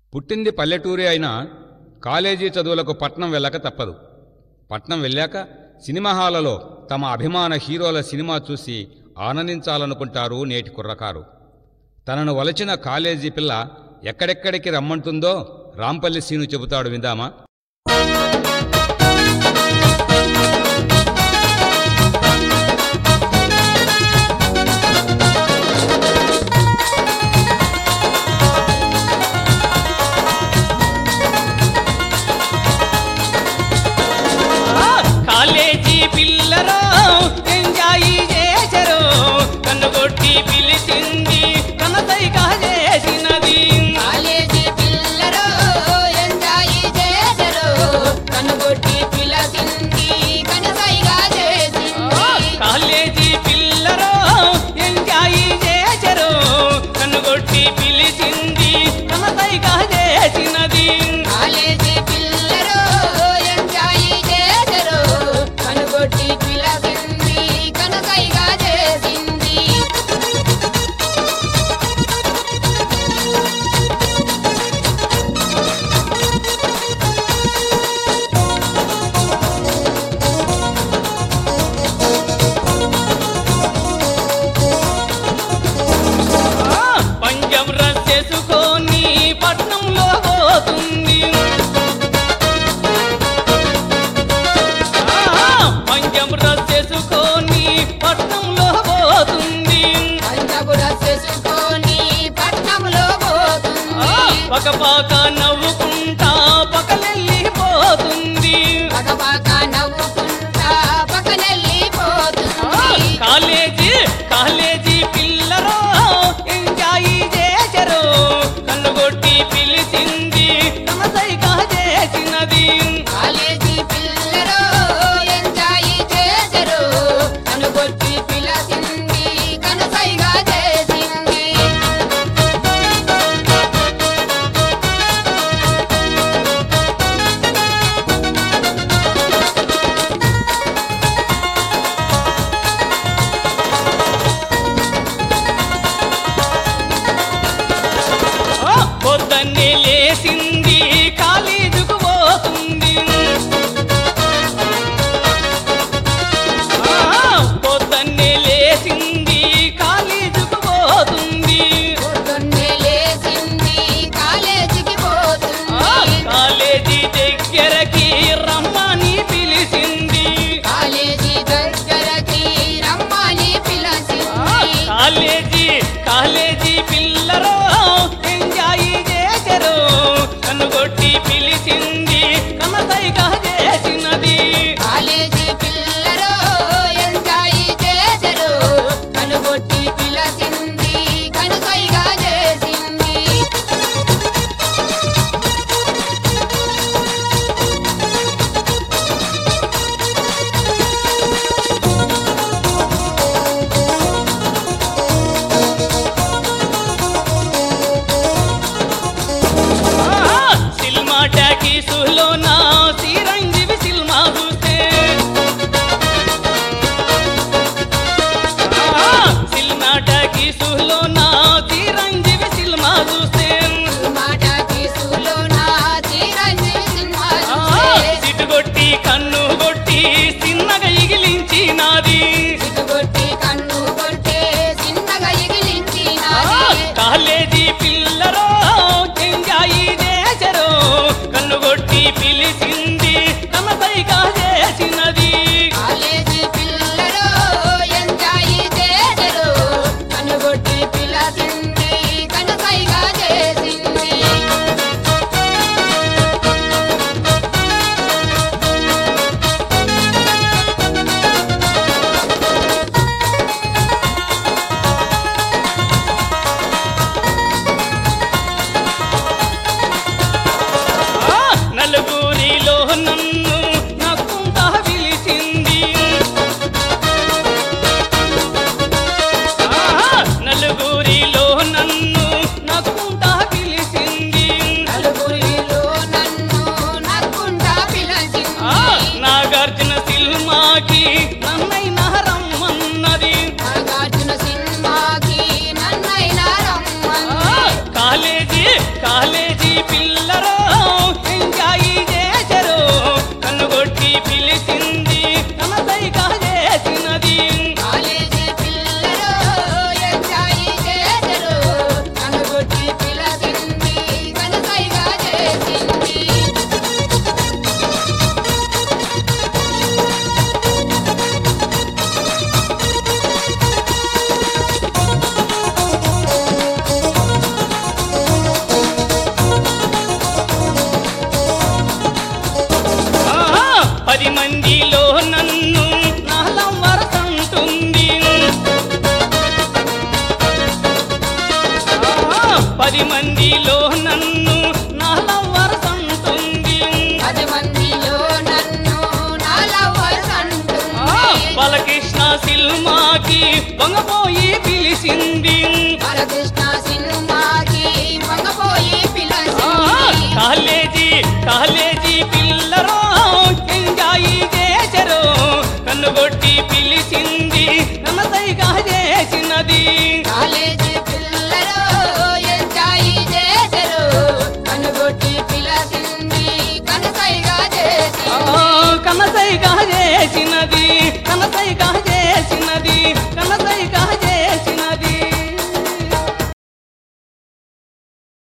పుట్టింది పల్లెటూరి అయినా కాలేజీ చదువులకు పట్నం వెళ్ళక తప్పదు పట్నం వెళ్ళాక సినిమా హాలలో తమ అభిమాన హీరోల సినిమా చూసి ఆనందించాలనుకుంటారు నేటి కుర్రకారు తనను వలచిన కాలేజీ పిల్ల ఎక్కడెక్కడికి రమ్మంటుందో రాంపల్లి సీను చెబుతాడు విందామా కాలేజీ పిల్లరో ఎంజాయ్ చేసరు కన్నుగొట్టి పిలిచింది కనసైగా చేసినది కాలేజీ పిల్లలు ఎంజాయ్ చేసరు కనుగొట్టి పిలసింది కనసైగా చేసింది కాలేజీ పిల్లరో ఎంజాయ్ చేసరు కన్నుగొట్టి పిలిచింది కనసైగా చేసినది కాలేజీ పిల్లలు ఎంజాయ్ చేసరు కనుగొట్టి పిలసింది కనసైగా చేసింది పంజం రసేసుకొని పట్నంలో పోతుంది పంజం రసేసుకొని పట్నంలో పోతుంది పంజాబుర చేసుకొని పట్నంలో పోతుంది పకపాక నవ్వుకుంటా పకలెళ్ళిపోతుంది పగపగ నవ్వుకుంటా పక్కనెళ్ళిపోతుంది కాలేజీ కాలేజీ పిల్లరో ఎంజాయ్ చేసరు కన్నుగొట్టి పిలిచింది తమసైగా చేసినది కాలేజీ పిల్లలు ఎంజాయ్ చేసరు కనుగొట్టి పిలసింది కనసైగా చేసింది ఆ, పొద్దున్నే లేసింది కాలేజీకు పోతుంది ఆ, పొద్దున్నే లేసింది కాలేజీకు పోతుంది పొద్దున్నే లేచింది కాలేజీకి ఆ, పోతుంది కాలేజీ దగ్గరకి రమ్మని పిలిచింది కాలేజీ దగ్గరకి రమ్మని ఆ, పిలచింది కాలేజీ కాలేజీ పిల్లరో ఎంజాయ్ చేసరు కనుగొట్టి పిలిచింది కనసైగా చేసినది కాలేజీ పిల్లలు ఎంజాయ్ చేసరు కనుగొట్టి పిలచింది కనుకైగా చేసింది పిల్లరో ఎంజాయి చేసరు కన్నుగొట్టి పిలిచింది తన సైగా చేసినది కాలేజీ పిల్లలు ఎంజాయ్ చేసరు కనుగొట్టి పిలసింది కనుకైగా చేసింది ఆహా, పది మందిలో నన్ను నాలం వరసంటుంది ఆహా, పది మందిలో నన్ను నాలం వరసంటుంది పది మందిలో నన్ను నాలవర్ ఆ, అంటుంది బాలకృష్ణ సినిమాకి పొంగపోయి పిలిచింది బాలకృష్ణ